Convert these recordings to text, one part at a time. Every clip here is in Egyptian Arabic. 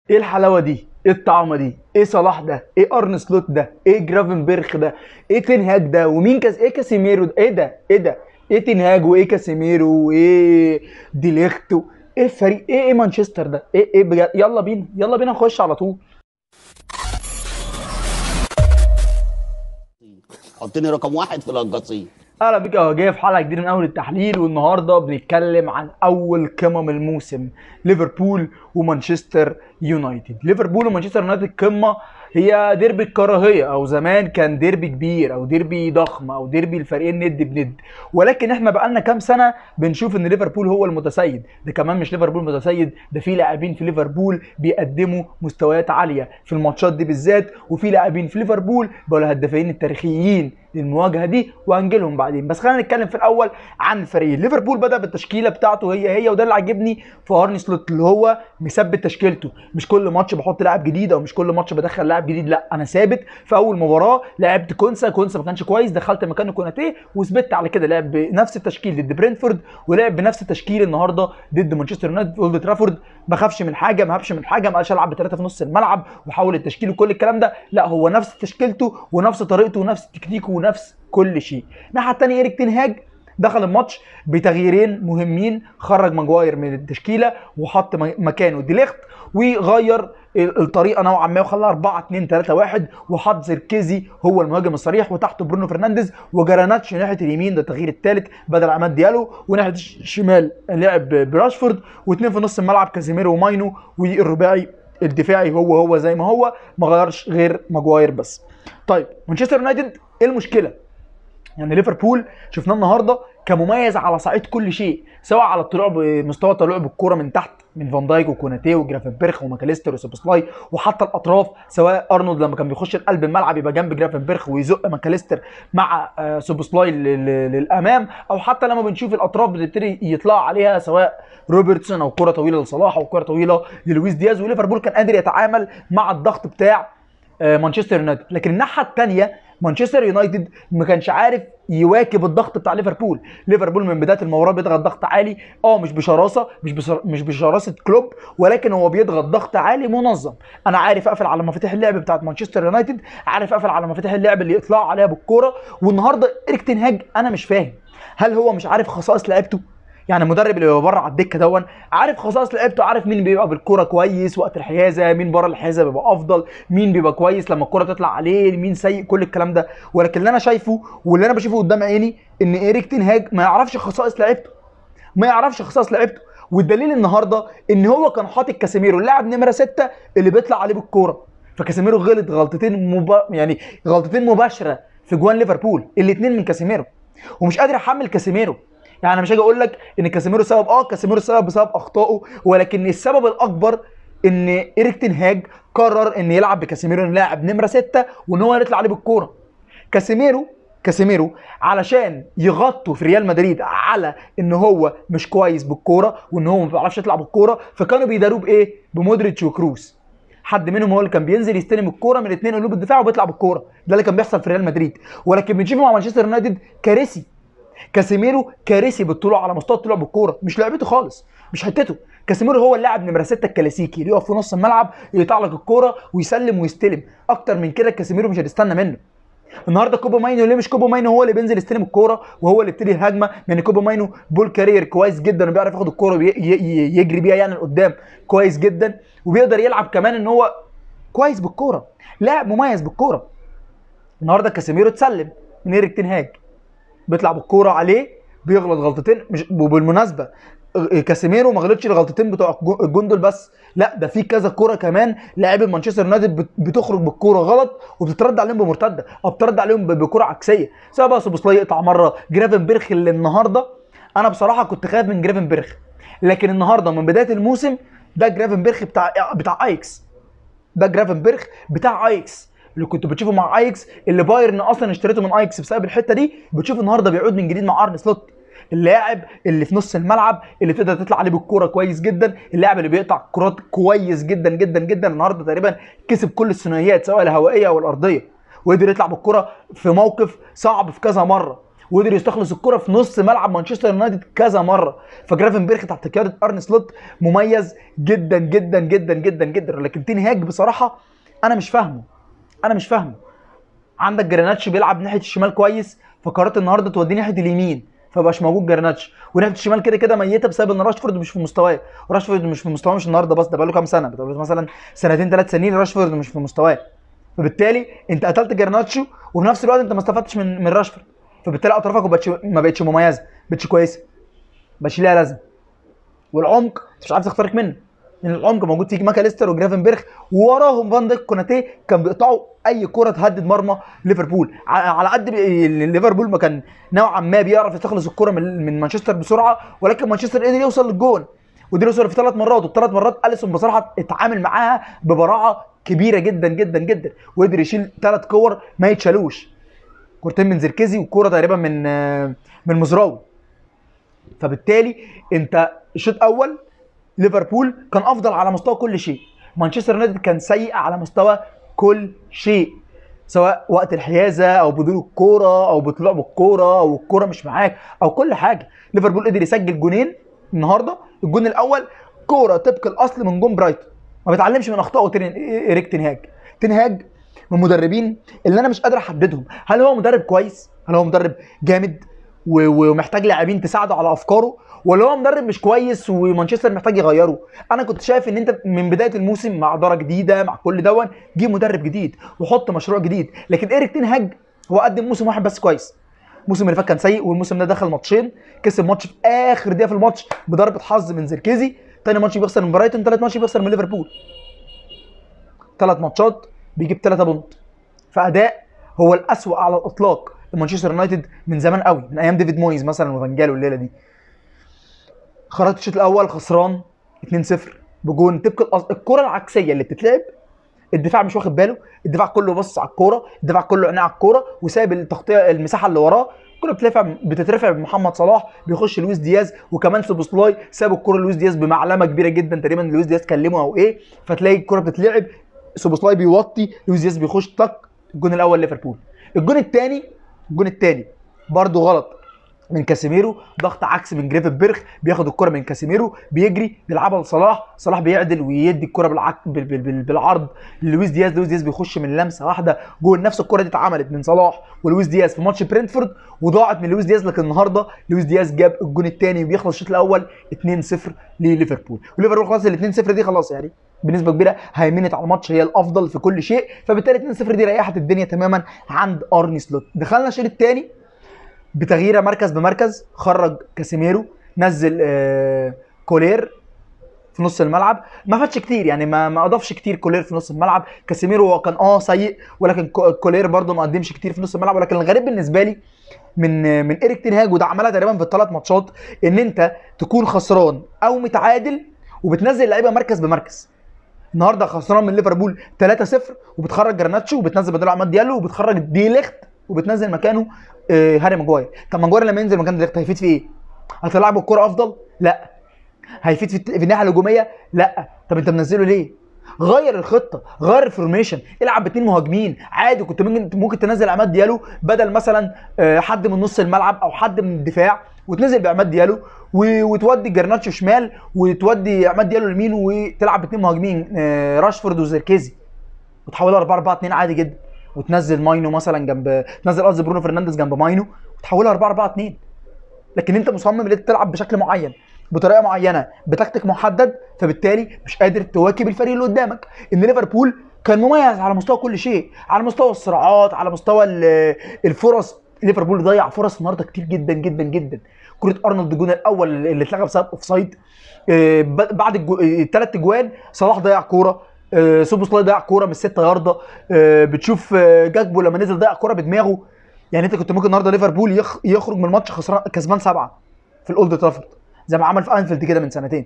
ايه الحلاوه دي ايه الطعمه دي ايه صلاح ده ايه ارن سلوت ده ايه جرافنبرخ ده ايه تنهاج ده ومين كاس ايه كاسيميرو ده ايه ده ايه ده ايه تنهاج وايه كاسيميرو وايه ديليخت و- ايه فريق ايه ايه مانشستر ده ايه ايه بجد يلا بينا يلا بينا نخش على طول حطني رقم واحد في القصيم اهلا بيك يا جاي في حلقه جديده من اول التحليل والنهارده بنتكلم عن اول قمم الموسم ليفربول ومانشستر يونايتد ليفربول ومانشستر يونايتد قمه هي ديربي الكراهيه او زمان كان ديربي كبير او ديربي ضخم او ديربي الفريقين ند بند ولكن احنا بقالنا كام سنه بنشوف ان ليفربول هو المتسيد ده كمان مش ليفربول متسيد ده في لاعبين في ليفربول بيقدموا مستويات عاليه في الماتشات دي بالذات وفي لاعبين في ليفربول بقوا الهدافين التاريخيين للمواجهه دي وهنجيلهم بعدين بس خلينا نتكلم في الاول عن الفريق ليفربول بدا بالتشكيله بتاعته هي هي وده اللي عاجبني في ارني سلوت اللي هو مثبت تشكيلته مش كل ماتش بحط لاعب جديد او مش كل ماتش بدخل لاعب جديد لا انا ثابت في اول مباراه لعبت كونسا كونسا ما كانش كويس دخلت مكانه كوناتيه وثبت على كده لعب بنفس التشكيل ضد برينفورد ولعب بنفس التشكيل النهارده ضد مانشستر يونايتد في اولد ترافورد ما خافش من حاجه ما هبش من حاجه ما قالش العب بثلاثه في نص الملعب وحول التشكيل وكل الكلام ده لا هو نفس تشكيلته ونفس طريقته ونفس تكتيكه ونفس كل شيء الناحيه الثانيه ايريك تنهاج دخل الماتش بتغييرين مهمين خرج ماجواير من التشكيله وحط م- مكانه ديليخت وغير ال- الطريقه نوعا ما وخلاها 4 2 3 1 وحط زيركيزي هو المهاجم الصريح وتحته برونو فرنانديز وجراناتش ناحيه اليمين ده التغيير الثالث بدل عماد ديالو وناحيه الشمال لعب براشفورد واثنين في نص الملعب كازيميرو وماينو والرباعي الدفاعي هو هو زي ما هو ما غيرش غير ماجواير بس طيب مانشستر يونايتد ايه المشكله يعني ليفربول شفناه النهارده كمميز على صعيد كل شيء سواء على الطلوع بمستوى طلوع بالكوره من تحت من فان دايك وكوناتيه وجرافنبرخ وماكاليستر وسوبوسلاي وحتى الاطراف سواء ارنولد لما كان بيخش قلب الملعب يبقى جنب جرافنبرخ ويزق ماكاليستر مع آه، سوبوسلاي لل- لل- للامام او حتى لما بنشوف الاطراف بتبتدي يطلع عليها سواء روبرتسون او كره طويله لصلاح او كره طويله للويس دياز وليفربول كان قادر يتعامل مع الضغط بتاع آه، مانشستر يونايتد لكن الناحيه الثانيه مانشستر يونايتد ما كانش عارف يواكب الضغط بتاع ليفربول ليفربول من بدايه المباراه بيضغط ضغط عالي اه مش بشراسه مش بشر... مش بشراسه كلوب ولكن هو بيضغط ضغط عالي منظم انا عارف اقفل على مفاتيح اللعب بتاعت مانشستر يونايتد عارف اقفل على مفاتيح اللعب اللي يطلعوا عليها بالكوره والنهارده ايريك تنهاج انا مش فاهم هل هو مش عارف خصائص لعيبته يعني المدرب اللي بيبقى بره على الدكه دون عارف خصائص لعيبته عارف مين بيبقى بالكوره كويس وقت الحيازه مين بره الحيازه بيبقى افضل مين بيبقى كويس لما الكوره تطلع عليه مين سيء كل الكلام ده ولكن اللي انا شايفه واللي انا بشوفه قدام عيني ان ايريك تنهاج ما يعرفش خصائص لعيبته ما يعرفش خصائص لعيبته والدليل النهارده ان هو كان حاطط كاسيميرو اللاعب نمره ستة اللي بيطلع عليه بالكوره فكاسيميرو غلط غلطتين مبا... يعني غلطتين مباشره في جوان ليفربول الاثنين من كاسيميرو ومش قادر احمل كاسيميرو يعني مش هاجي اقول لك ان كاسيميرو سبب اه كاسيميرو سبب بسبب اخطائه ولكن السبب الاكبر ان ايريك تنهاج قرر ان يلعب بكاسيميرو لاعب نمره ستة وان هو يطلع عليه بالكوره كاسيميرو كاسيميرو علشان يغطوا في ريال مدريد على ان هو مش كويس بالكوره وان هو ما بيعرفش يطلع بالكوره فكانوا بيداروه بايه؟ بمودريتش وكروس حد منهم هو اللي كان بينزل يستلم الكوره من اثنين قلوب الدفاع وبيطلع بالكوره ده اللي كان بيحصل في ريال مدريد ولكن بنشوفه مع مانشستر يونايتد كارثي كاسيميرو كارثي بالطلوع على مستوى الطلوع بالكوره مش لعبته خالص مش حتته كاسيميرو هو اللاعب نمره 6 الكلاسيكي اللي يقف في نص الملعب يقطع لك الكوره ويسلم ويستلم اكتر من كده كاسيميرو مش هتستنى منه النهارده كوبا ماينو ليه مش كوبا ماينو هو اللي بينزل يستلم الكوره وهو اللي يبتدي الهجمه لان كوبا ماينو بول كارير كويس جدا وبيعرف ياخد الكوره ويجري بيها يعني لقدام كويس جدا وبيقدر يلعب كمان ان هو كويس بالكوره لاعب مميز بالكوره النهارده كاسيميرو اتسلم من ايريك تنهاج بيطلع بالكوره عليه بيغلط غلطتين مش وبالمناسبه كاسيميرو ما غلطش الغلطتين بتوع الجون دول بس لا ده في كذا كوره كمان لاعبي مانشستر يونايتد بت- بتخرج بالكوره غلط وبتترد عليهم بمرتده او بترد عليهم ب- بكوره عكسيه سواء بقى سوبوسلاي يقطع مره جرافنبرخ اللي النهارده انا بصراحه كنت خايف من جرافنبرخ لكن النهارده من بدايه الموسم ده جرافنبرخ بتاع بتاع ايكس ده جرافنبرخ بتاع ايكس اللي كنت بتشوفه مع ايكس اللي بايرن اصلا اشتريته من ايكس بسبب الحته دي بتشوف النهارده بيعود من جديد مع ارن سلوت اللاعب اللي في نص الملعب اللي تقدر تطلع عليه بالكوره كويس جدا اللاعب اللي بيقطع كرات كويس جدا جدا جدا النهارده تقريبا كسب كل الثنائيات سواء الهوائيه او الارضيه وقدر يطلع بالكوره في موقف صعب في كذا مره وقدر يستخلص الكره في نص ملعب مانشستر يونايتد كذا مره فجرافنبرخ تحت قياده ارن سلوت مميز جدا جدا جدا جدا جدا لكن تين هاج بصراحه انا مش فاهمه انا مش فاهمه عندك جراناتش بيلعب ناحيه الشمال كويس فقررت النهارده توديه ناحيه اليمين فبقاش موجود جراناتش وناحيه الشمال كده كده ميته بسبب ان راشفورد مش في مستواه وراشفورد مش في مستواه مش النهارده بس ده بقاله كام سنه بقاله مثلا سنتين ثلاث سنين راشفورد مش في مستواه فبالتالي انت قتلت جرناتشو وفي نفس الوقت انت ما استفدتش من من راشفورد فبالتالي اطرافك ما بقتش ما بقتش مميزه ما بقتش كويسه ما بقتش ليها لازمه والعمق انت مش عارف تخترق منه لان العمق موجود فيك ماكاليستر وجرافنبرخ ووراهم فان ديك كوناتيه كان بيقطعوا اي كره تهدد مرمى ليفربول ع- على قد بي- ليفربول ما كان نوعا ما بيعرف يستخلص الكره من من مانشستر بسرعه ولكن مانشستر قدر يوصل للجون قدر يوصل في ثلاث مرات والثلاث مرات اليسون بصراحه اتعامل معاها ببراعه كبيره جدا جدا جدا وقدر يشيل ثلاث كور ما يتشالوش كورتين من زركزي وكوره تقريبا من آه، من مزراوي فبالتالي انت الشوط اول ليفربول كان افضل على مستوى كل شيء مانشستر يونايتد كان سيء على مستوى كل شيء سواء وقت الحيازه او بدون الكوره او بطلوع بالكوره او الكوره مش معاك او كل حاجه ليفربول قدر يسجل جونين النهارده الجون الاول كوره طبق الاصل من جون برايتون ما بيتعلمش من اخطائه تين- ايريك تنهاج تنهاج من المدربين اللي انا مش قادر احددهم هل هو مدرب كويس هل هو مدرب جامد و- ومحتاج لاعبين تساعده على افكاره ولا هو مدرب مش كويس ومانشستر محتاج يغيره انا كنت شايف ان انت من بدايه الموسم مع اداره جديده مع كل دون جيب مدرب جديد وحط مشروع جديد لكن ايريك تنهاج هو قدم موسم واحد بس كويس الموسم اللي فات كان سيء والموسم ده دخل ماتشين كسب ماتش في اخر دقيقه في الماتش بضربه حظ من زركيزي تاني ماتش بيخسر من برايتون تالت ماتش بيخسر من ليفربول ثلاث ماتشات بيجيب ثلاثة بونت فاداء هو الاسوأ على الاطلاق لمانشستر يونايتد من زمان قوي من ايام ديفيد مويز مثلا وفانجال والليله دي خرجت الشوط الاول خسران 2-0 بجون طبق الأص- الكره العكسيه اللي بتتلعب الدفاع مش واخد باله الدفاع كله بص على الكوره الدفاع كله عينيه على الكوره وسايب التغطيه المساحه اللي وراه الكوره بترفع بتترفع بمحمد صلاح بيخش لويس دياز وكمان سوبوسلاي ساب الكوره لويس دياز بمعلمه كبيره جدا تقريبا لويس دياز كلمه او ايه فتلاقي الكوره بتتلعب سوبوسلاي بيوطي لويس دياز بيخش طق الجون الاول ليفربول الجون الثاني الجون الثاني برضه غلط من كاسيميرو ضغط عكس من جريفيث بيرخ بياخد الكره من كاسيميرو بيجري بيلعبها لصلاح صلاح بيعدل ويدي الكره بالعك... بال... بال... بال... بالعرض للويس دياز لويس دياز بيخش من لمسه واحده جول نفس الكره دي اتعملت من صلاح ولويس دياز في ماتش برينتفورد وضاعت من لويس دياز لكن النهارده لويس دياز جاب الجون الثاني وبيخلص الشوط الاول 2-0 لليفربول وليفربول خلاص ال 2-0 دي خلاص يعني بنسبه كبيره هيمنت على الماتش هي الافضل في كل شيء فبالتالي 2-0 دي ريحت الدنيا تماما عند ارني سلوت دخلنا الشوط الثاني بتغييره مركز بمركز خرج كاسيميرو نزل آه كولير في نص الملعب ما فاتش كتير يعني ما ما اضافش كتير كولير في نص الملعب كاسيميرو هو كان اه سيء ولكن كو- كولير برده ما قدمش كتير في نص الملعب ولكن الغريب بالنسبه لي من من ايريك تنهاج وده عملها تقريبا في الثلاث ماتشات ان انت تكون خسران او متعادل وبتنزل لعيبه مركز بمركز النهارده خسران من ليفربول 3-0 وبتخرج جرناتشو وبتنزل بداله عماد ديالو وبتخرج ديليخت وبتنزل مكانه آه، هاري ماجواير طب ماجواير لما ينزل مكان ديليخت هيفيد في ايه؟ هتلعبه الكوره افضل؟ لا هيفيد في, الت- في الناحيه الهجوميه؟ لا طب انت منزله ليه؟ غير الخطه غير الفورميشن العب باثنين مهاجمين عادي كنت ممكن ممكن تنزل عماد ديالو بدل مثلا آه، حد من نص الملعب او حد من الدفاع وتنزل بعماد ديالو و- وتودي جرناتشو شمال وتودي عماد ديالو يمين وتلعب باثنين مهاجمين آه، راشفورد وزركيزي وتحولها 4 4 2 عادي جدا وتنزل ماينو مثلا جنب تنزل قصدي برونو فرنانديز جنب ماينو وتحولها 4 4 2 لكن انت مصمم ان انت تلعب بشكل معين بطريقه معينه بتكتيك محدد فبالتالي مش قادر تواكب الفريق اللي قدامك ان ليفربول كان مميز على مستوى كل شيء على مستوى الصراعات على مستوى ال- الفرص ليفربول ضيع فرص النهارده كتير جدا جدا جدا كره ارنولد الجون الاول اللي اتلغى بسبب اوفسايد آه، ب- بعد الثلاث اجوان صلاح ضيع كوره آه، سوبوسلاي ضيع كوره من الستة ياردة آه، بتشوف آه، جاكبو لما نزل ضيع كوره بدماغه يعني انت كنت ممكن النهارده ليفربول يخ- يخرج من الماتش خسران كسبان سبعه في الاولد ترافورد زي ما عمل في انفيلد كده من سنتين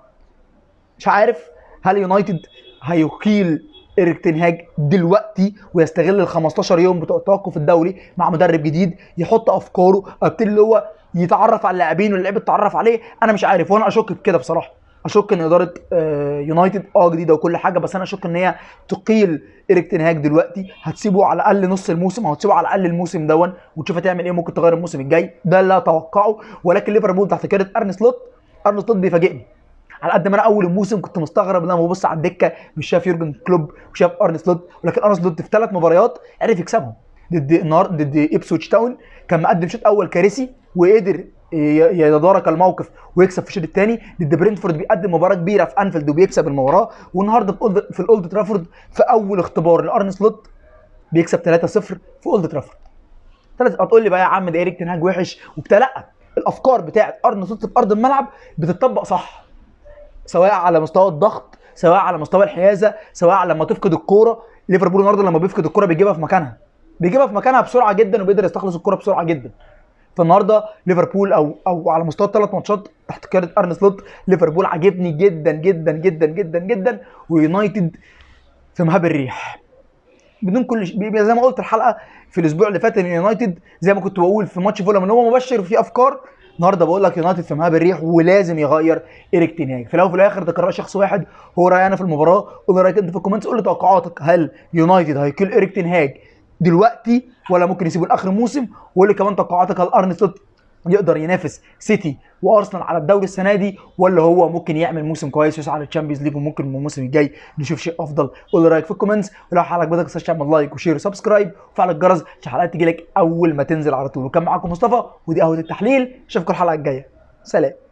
مش عارف هل يونايتد هيقيل ايريك تنهاج دلوقتي ويستغل ال 15 يوم بتوع التوقف الدولي مع مدرب جديد يحط افكاره ابتدي اللي هو يتعرف على اللاعبين واللعيبه تتعرف عليه انا مش عارف وانا اشك في كده بصراحه اشك ان اداره آه، يونايتد اه جديده وكل حاجه بس انا اشك ان هي تقيل ايريك تين هاج دلوقتي هتسيبه على الاقل نص الموسم او هتسيبه على الاقل الموسم دون وتشوف هتعمل ايه ممكن تغير الموسم الجاي ده اللي اتوقعه ولكن ليفربول تحت قياده ارن سلوت ارن سلوت بيفاجئني على قد ما انا اول الموسم كنت مستغرب لما ببص على الدكه مش شايف يورجن كلوب وشاف ارن سلوت ولكن ارن سلوت في ثلاث مباريات عرف يكسبهم ضد النهار ضد ابسويتش تاون كان مقدم شوط اول كارثي وقدر ي- يتدارك الموقف ويكسب في الشوط الثاني ضد برينتفورد بيقدم مباراه كبيره في انفيلد وبيكسب المباراه والنهارده في أولد- في الاولد ترافورد في اول اختبار لارن سلوت بيكسب 3-0 في اولد ترافورد ثلاث هتقول لي بقى يا عم ده ايريك تنهاج وحش وبتاع لا الافكار بتاعت ارن سلوت في ارض الملعب بتطبق صح سواء على مستوى الضغط سواء على مستوى الحيازه سواء على لما تفقد الكوره ليفربول النهارده لما بيفقد الكوره بيجيبها في مكانها بيجيبها في مكانها بسرعه جدا وبيقدر يستخلص الكوره بسرعه جدا فالنهارده ليفربول او او على مستوى الثلاث ماتشات تحت قياده ارن سلوت ليفربول عاجبني جدا جدا جدا جدا جدا ويونايتد في مهاب الريح بدون كل شيء بيبقى زي ما قلت الحلقه في الاسبوع اللي فات ان يونايتد زي ما كنت بقول في ماتش فولهام ان هو مبشر وفيه افكار النهارده بقول لك يونايتد في مهاب الريح ولازم يغير ايريك تينهاج في الاول وفي الاخر ده قرار شخص واحد هو رايي انا في المباراه قول لي رايك انت في الكومنتس قول لي توقعاتك هل يونايتد هيكل ايريك تينهاج دلوقتي ولا ممكن يسيبه لاخر الموسم وقول لي كمان توقعاتك هل ارن سلوت يقدر ينافس سيتي وارسنال على الدوري السنه دي ولا هو ممكن يعمل موسم كويس ويسعى للتشامبيونز ليج وممكن الموسم الجاي نشوف شيء افضل قول لي رايك في الكومنتس ولو حلقه عجبتك ما تنساش تعمل لايك وشير وسبسكرايب وفعل الجرس عشان الحلقات تجي لك اول ما تنزل على طول وكان معاكم مصطفى ودي قهوه التحليل اشوفكم الحلقه الجايه سلام